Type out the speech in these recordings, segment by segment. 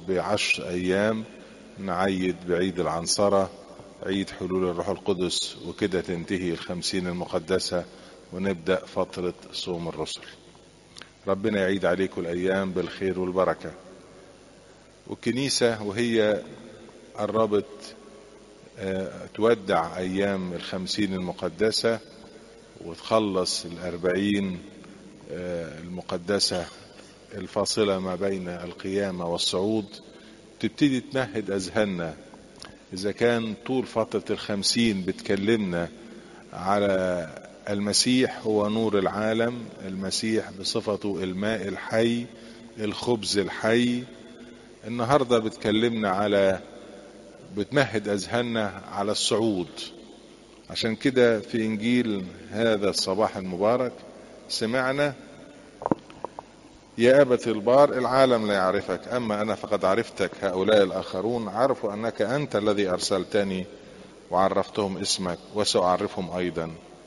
بعشر أيام نعيد بعيد العنصرة عيد حلول الروح القدس وكده تنتهي الخمسين المقدسة ونبدأ فترة صوم الرسل ربنا يعيد عليكم الأيام بالخير والبركة والكنيسة وهي قربت تودع أيام الخمسين المقدسة وتخلص الأربعين المقدسة الفاصلة ما بين القيامة والصعود تبتدي تمهد أذهاننا إذا كان طول فترة الخمسين بتكلمنا على المسيح هو نور العالم المسيح بصفته الماء الحي الخبز الحي النهاردة بتكلمنا على بتمهد أذهاننا على الصعود عشان كده في إنجيل هذا الصباح المبارك سمعنا يا أبة البار العالم لا يعرفك أما أنا فقد عرفتك هؤلاء الآخرون عرفوا أنك أنت الذي أرسلتني وعرفتهم اسمك وسأعرفهم أيضا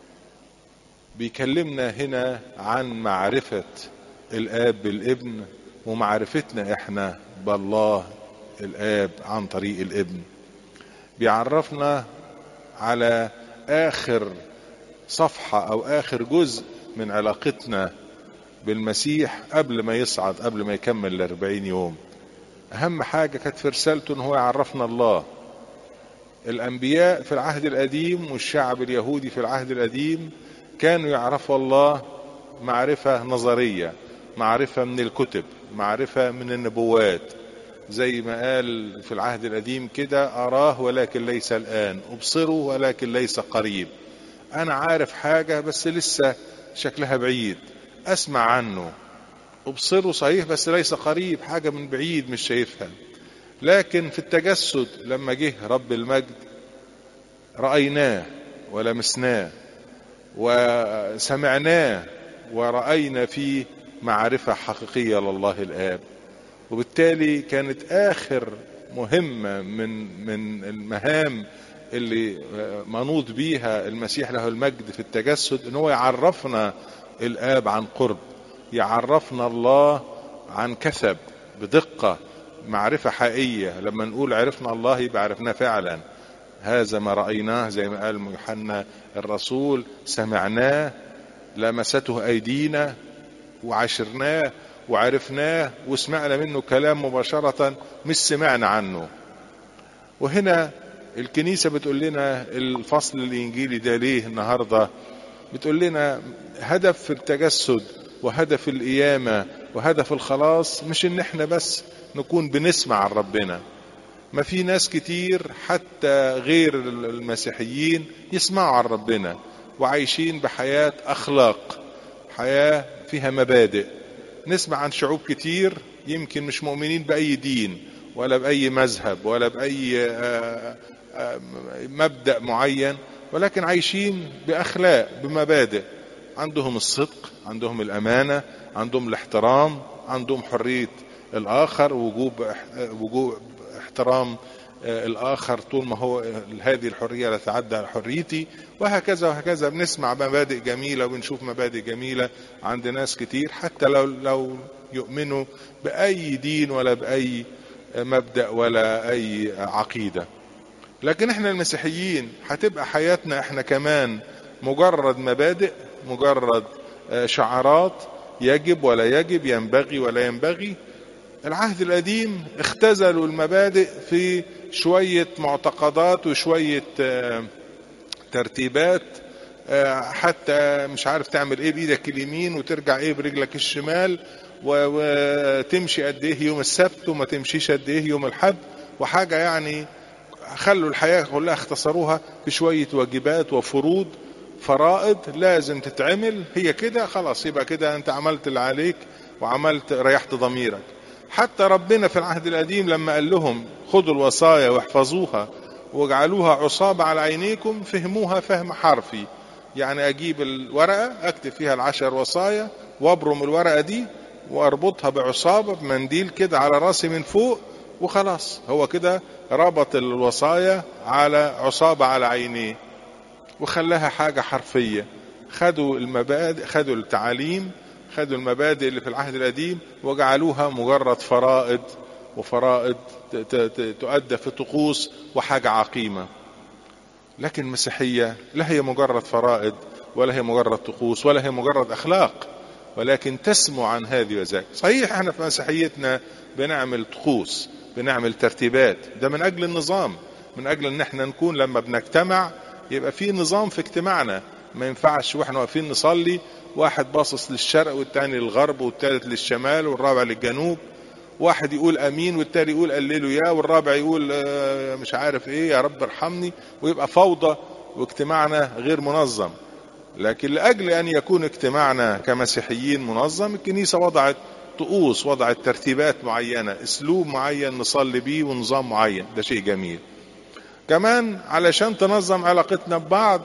بيكلمنا هنا عن معرفة الآب بالابن ومعرفتنا إحنا بالله الآب عن طريق الابن بيعرفنا على آخر صفحة أو آخر جزء من علاقتنا بالمسيح قبل ما يصعد قبل ما يكمل الأربعين يوم أهم حاجة كانت في رسالته إن هو يعرفنا الله الأنبياء في العهد القديم والشعب اليهودي في العهد القديم كانوا يعرفوا الله معرفة نظرية معرفة من الكتب معرفة من النبوات زي ما قال في العهد القديم كده أراه ولكن ليس الآن أبصره ولكن ليس قريب أنا عارف حاجة بس لسه شكلها بعيد أسمع عنه أبصره صحيح بس ليس قريب حاجة من بعيد مش شايفها لكن في التجسد لما جه رب المجد رأيناه ولمسناه وسمعناه ورأينا فيه معرفة حقيقية لله الآب وبالتالي كانت آخر مهمة من من المهام اللي منوط بيها المسيح له المجد في التجسد ان هو يعرفنا الآب عن قرب يعرفنا الله عن كثب بدقة معرفة حقيقية لما نقول عرفنا الله يبقى عرفناه فعلا هذا ما رأيناه زي ما قال يوحنا الرسول سمعناه لمسته أيدينا وعشرناه وعرفناه وسمعنا منه كلام مباشرة مش سمعنا عنه وهنا الكنيسة بتقول لنا الفصل الإنجيلي ده ليه النهاردة بتقول لنا هدف في التجسد وهدف القيامة وهدف الخلاص مش ان احنا بس نكون بنسمع عن ربنا ما في ناس كتير حتى غير المسيحيين يسمعوا عن ربنا وعايشين بحياة أخلاق حياة فيها مبادئ نسمع عن شعوب كتير يمكن مش مؤمنين بأي دين ولا بأي مذهب ولا بأي مبدأ معين ولكن عايشين بأخلاق بمبادئ عندهم الصدق عندهم الأمانة عندهم الاحترام عندهم حرية الآخر وجوب وجوب احترام الآخر طول ما هو هذه الحرية لا تعدى على حريتي وهكذا وهكذا بنسمع مبادئ جميلة وبنشوف مبادئ جميلة عند ناس كتير حتى لو لو يؤمنوا بأي دين ولا بأي مبدأ ولا أي عقيدة لكن احنا المسيحيين هتبقى حياتنا احنا كمان مجرد مبادئ مجرد شعارات يجب ولا يجب ينبغي ولا ينبغي العهد القديم اختزلوا المبادئ في شوية معتقدات وشوية ترتيبات حتى مش عارف تعمل ايه بايدك اليمين وترجع ايه برجلك الشمال وتمشي قد ايه يوم السبت وما تمشيش قد ايه يوم الحد وحاجة يعني خلوا الحياة كلها اختصروها بشوية واجبات وفروض فرائض لازم تتعمل هي كده خلاص يبقى كده انت عملت اللي عليك وعملت ريحت ضميرك حتى ربنا في العهد القديم لما قال لهم خذوا الوصايا واحفظوها واجعلوها عصابة على عينيكم فهموها فهم حرفي يعني اجيب الورقة اكتب فيها العشر وصايا وابرم الورقة دي واربطها بعصابة بمنديل كده على راسي من فوق وخلاص هو كده ربط الوصايا على عصابة على عينيه وخلاها حاجة حرفية خدوا المبادئ خدوا التعاليم خدوا المبادئ اللي في العهد القديم وجعلوها مجرد فرائض وفرائض تؤدى في طقوس وحاجة عقيمة لكن المسيحية لا هي مجرد فرائض ولا هي مجرد طقوس ولا هي مجرد أخلاق ولكن تسمو عن هذه وذاك صحيح احنا في مسيحيتنا بنعمل طقوس بنعمل ترتيبات ده من أجل النظام من أجل ان احنا نكون لما بنجتمع يبقى في نظام في اجتماعنا ما ينفعش واحنا واقفين نصلي واحد باصص للشرق والتاني للغرب والتالت للشمال والرابع للجنوب واحد يقول امين والتاني يقول قللوا يا والرابع يقول مش عارف ايه يا رب ارحمني ويبقى فوضى واجتماعنا غير منظم لكن لاجل ان يكون اجتماعنا كمسيحيين منظم الكنيسه وضعت طقوس وضعت ترتيبات معينه اسلوب معين نصلي بيه ونظام معين ده شيء جميل كمان علشان تنظم علاقتنا ببعض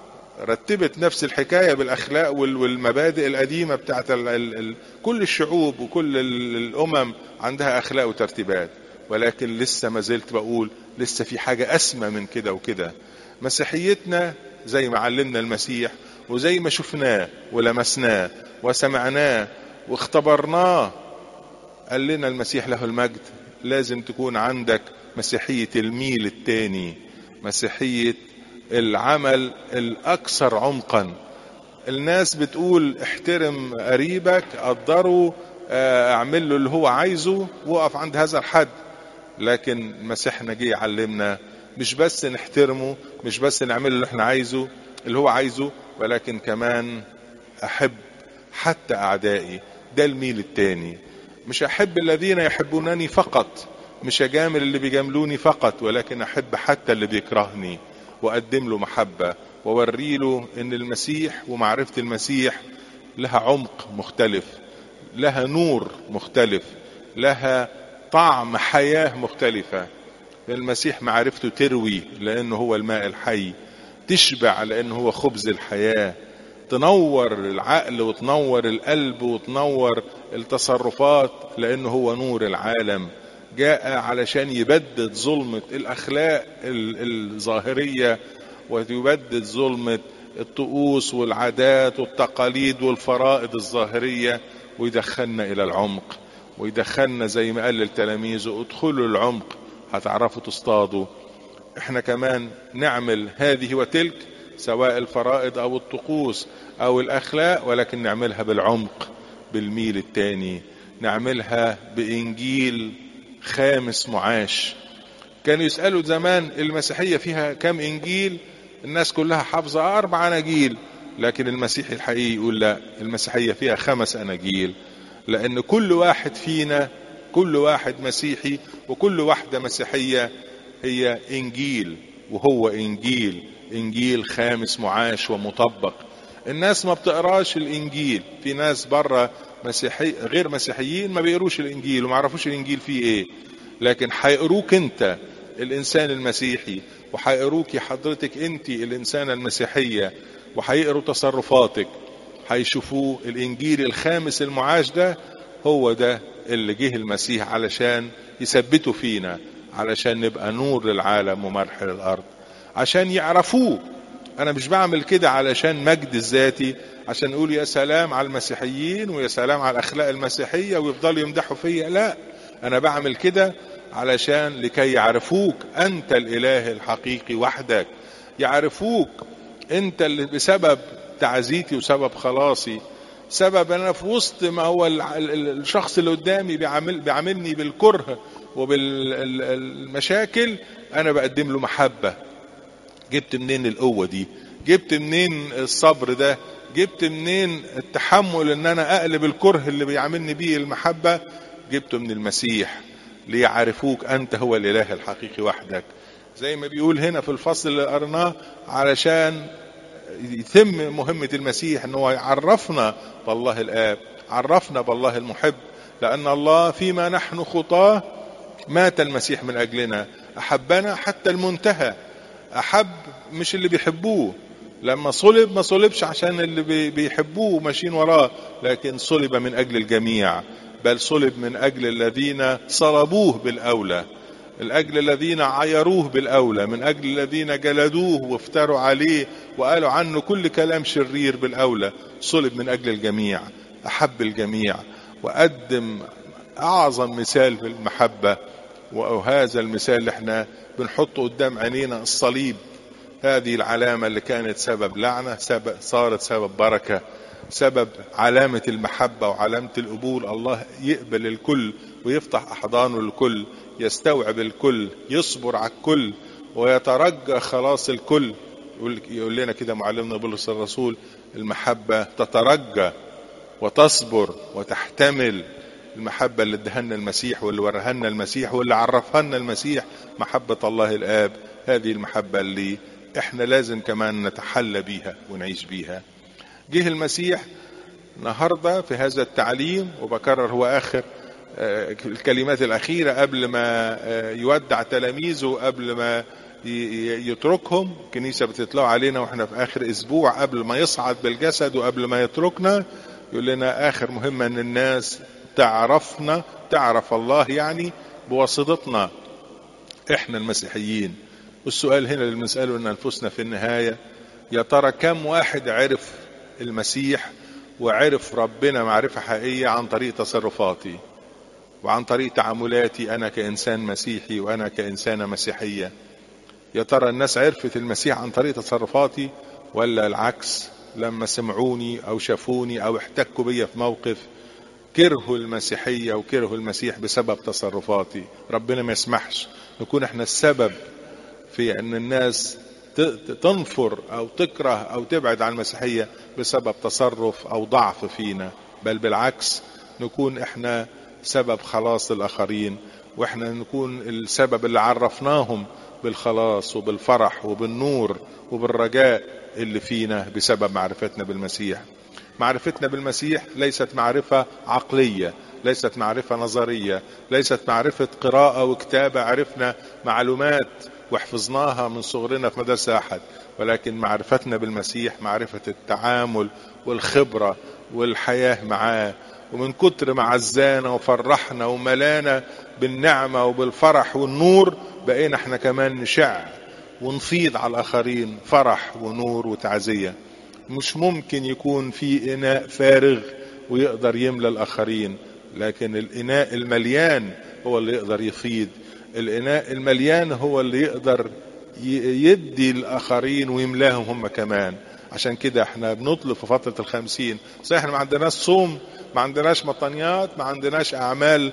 رتبت نفس الحكايه بالاخلاق والمبادئ القديمه بتاعت ال ال ال كل الشعوب وكل الامم عندها اخلاق وترتيبات ولكن لسه ما زلت بقول لسه في حاجه اسمى من كده وكده مسيحيتنا زي ما علمنا المسيح وزي ما شفناه ولمسناه وسمعناه واختبرناه قال لنا المسيح له المجد لازم تكون عندك مسيحيه الميل التاني مسيحيه العمل الاكثر عمقا الناس بتقول احترم قريبك قدره اعمل له اللي هو عايزه وقف عند هذا الحد لكن مسيحنا جه يعلمنا مش بس نحترمه مش بس نعمل اللي احنا عايزه اللي هو عايزه ولكن كمان احب حتى اعدائي ده الميل التاني مش احب الذين يحبونني فقط مش اجامل اللي بيجاملوني فقط ولكن احب حتى اللي بيكرهني واقدم له محبة واوري له ان المسيح ومعرفة المسيح لها عمق مختلف لها نور مختلف لها طعم حياة مختلفة المسيح معرفته تروي لانه هو الماء الحي تشبع لانه هو خبز الحياة تنور العقل وتنور القلب وتنور التصرفات لانه هو نور العالم جاء علشان يبدد ظلمة الأخلاق الظاهرية ويبدد ظلمة الطقوس والعادات والتقاليد والفرائض الظاهرية ويدخلنا إلى العمق ويدخلنا زي ما قال للتلاميذ ادخلوا العمق هتعرفوا تصطادوا احنا كمان نعمل هذه وتلك سواء الفرائض او الطقوس او الاخلاق ولكن نعملها بالعمق بالميل التاني نعملها بانجيل خامس معاش كانوا يسألوا زمان المسيحية فيها كم إنجيل الناس كلها حافظة أربع أناجيل لكن المسيحي الحقيقي يقول لا المسيحية فيها خمس أناجيل لأن كل واحد فينا كل واحد مسيحي وكل واحدة مسيحية هي إنجيل وهو إنجيل إنجيل خامس معاش ومطبق الناس ما بتقراش الإنجيل في ناس بره مسيحي غير مسيحيين ما بيقروش الانجيل وما يعرفوش الانجيل فيه ايه لكن هيقروك انت الانسان المسيحي وهيقروك حضرتك انت الانسانه المسيحيه وهيقروا تصرفاتك هيشوفوه الانجيل الخامس المعاش ده هو ده اللي جه المسيح علشان يثبته فينا علشان نبقى نور للعالم ومرح للارض عشان يعرفوه انا مش بعمل كده علشان مجد الذاتي عشان يقول يا سلام على المسيحيين ويا سلام على الاخلاق المسيحيه ويفضلوا يمدحوا فيا لا انا بعمل كده علشان لكي يعرفوك انت الاله الحقيقي وحدك يعرفوك انت اللي بسبب تعزيتي وسبب خلاصي سبب انا في وسط ما هو الشخص اللي قدامي بيعامل بيعاملني بالكره وبالمشاكل انا بقدم له محبه جبت منين القوه دي جبت منين الصبر ده جبت منين التحمل ان انا اقلب الكره اللي بيعاملني بيه المحبه جبته من المسيح ليعرفوك انت هو الاله الحقيقي وحدك زي ما بيقول هنا في الفصل اللي قرناه علشان يتم مهمة المسيح ان هو يعرفنا بالله الاب عرفنا بالله المحب لان الله فيما نحن خطاه مات المسيح من اجلنا احبنا حتى المنتهى احب مش اللي بيحبوه لما صلب ما صلبش عشان اللي بيحبوه وماشيين وراه لكن صلب من اجل الجميع بل صلب من اجل الذين صلبوه بالاولى الأجل الذين عيروه بالأولى من أجل الذين جلدوه وافتروا عليه وقالوا عنه كل كلام شرير بالأولى صلب من أجل الجميع أحب الجميع وقدم أعظم مثال في المحبة وهذا المثال اللي احنا بنحطه قدام عينينا الصليب هذه العلامة اللي كانت سبب لعنة سبب صارت سبب بركة سبب علامة المحبة وعلامة القبول الله يقبل الكل ويفتح أحضانه للكل يستوعب الكل يصبر على الكل ويترجى خلاص الكل يقول, يقول لنا كده معلمنا بولس الرسول المحبة تترجى وتصبر وتحتمل المحبة اللي ادهنا المسيح واللي ورهنا المسيح واللي عرفنا المسيح محبة الله الآب هذه المحبة اللي احنا لازم كمان نتحلى بيها ونعيش بيها جه المسيح النهارده في هذا التعليم وبكرر هو اخر الكلمات الاخيره قبل ما يودع تلاميذه قبل ما يتركهم الكنيسه بتطلع علينا واحنا في اخر اسبوع قبل ما يصعد بالجسد وقبل ما يتركنا يقول لنا اخر مهمه ان الناس تعرفنا تعرف الله يعني بواسطتنا احنا المسيحيين والسؤال هنا اللي بنساله لانفسنا في النهايه يا ترى كم واحد عرف المسيح وعرف ربنا معرفة حقيقية عن طريق تصرفاتي وعن طريق تعاملاتي أنا كإنسان مسيحي وأنا كإنسانة مسيحية يا ترى الناس عرفت المسيح عن طريق تصرفاتي ولا العكس لما سمعوني أو شافوني أو احتكوا بيا في موقف كرهوا المسيحية وكرهوا المسيح بسبب تصرفاتي ربنا ما يسمحش نكون احنا السبب في أن الناس تنفر او تكره او تبعد عن المسيحيه بسبب تصرف او ضعف فينا بل بالعكس نكون احنا سبب خلاص الاخرين واحنا نكون السبب اللي عرفناهم بالخلاص وبالفرح وبالنور وبالرجاء اللي فينا بسبب معرفتنا بالمسيح معرفتنا بالمسيح ليست معرفه عقليه ليست معرفه نظريه ليست معرفه قراءه وكتابه عرفنا معلومات وحفظناها من صغرنا في مدرسة أحد ولكن معرفتنا بالمسيح معرفة التعامل والخبرة والحياة معاه ومن كتر ما عزانا وفرحنا وملانا بالنعمة وبالفرح والنور بقينا احنا كمان نشع ونفيض على الآخرين فرح ونور وتعزية مش ممكن يكون في إناء فارغ ويقدر يملى الآخرين لكن الإناء المليان هو اللي يقدر يفيض الإناء المليان هو اللي يقدر يدي الآخرين ويملاهم هم كمان عشان كده احنا بنطلب في فترة الخمسين صحيح احنا ما عندناش صوم ما عندناش مطنيات ما عندناش أعمال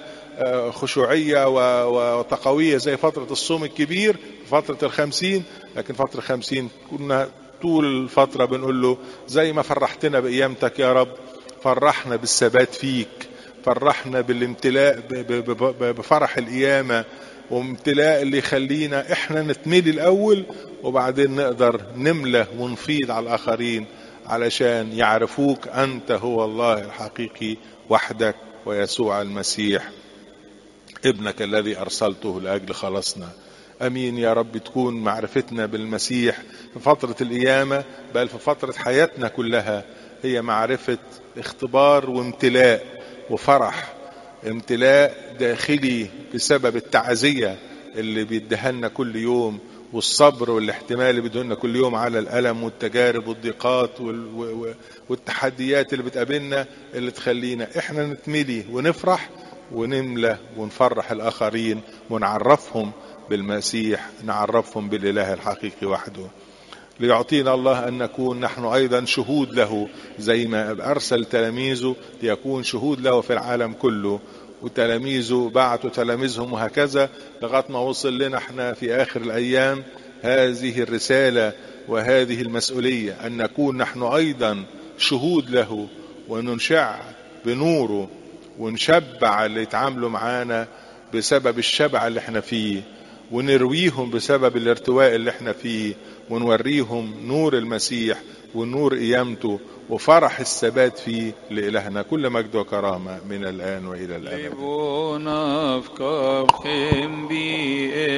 خشوعية وتقوية زي فترة الصوم الكبير في فترة الخمسين لكن فترة الخمسين كنا طول الفترة بنقول له زي ما فرحتنا بقيامتك يا رب فرحنا بالثبات فيك فرحنا بالامتلاء بفرح القيامة وامتلاء اللي يخلينا احنا نتملي الاول وبعدين نقدر نملى ونفيض على الاخرين علشان يعرفوك انت هو الله الحقيقي وحدك ويسوع المسيح ابنك الذي ارسلته لاجل خلاصنا امين يا رب تكون معرفتنا بالمسيح في فتره القيامه بل في فتره حياتنا كلها هي معرفه اختبار وامتلاء وفرح امتلاء داخلي بسبب التعزية اللي بيدهلنا كل يوم والصبر والاحتمال اللي بيدهلنا كل يوم على الألم والتجارب والضيقات والتحديات اللي بتقابلنا اللي تخلينا احنا نتملي ونفرح ونملى ونفرح الآخرين ونعرفهم بالمسيح نعرفهم بالإله الحقيقي وحده ليعطينا الله أن نكون نحن أيضا شهود له زي ما أرسل تلاميذه ليكون شهود له في العالم كله وتلاميذه بعتوا تلاميذهم وهكذا لغاية ما وصل لنا احنا في آخر الأيام هذه الرسالة وهذه المسؤولية أن نكون نحن أيضا شهود له وننشع بنوره ونشبع اللي يتعاملوا معانا بسبب الشبع اللي احنا فيه ونرويهم بسبب الارتواء اللي احنا فيه ونوريهم نور المسيح ونور قيامته وفرح الثبات فيه لإلهنا كل مجد وكرامة من الآن وإلى الأبد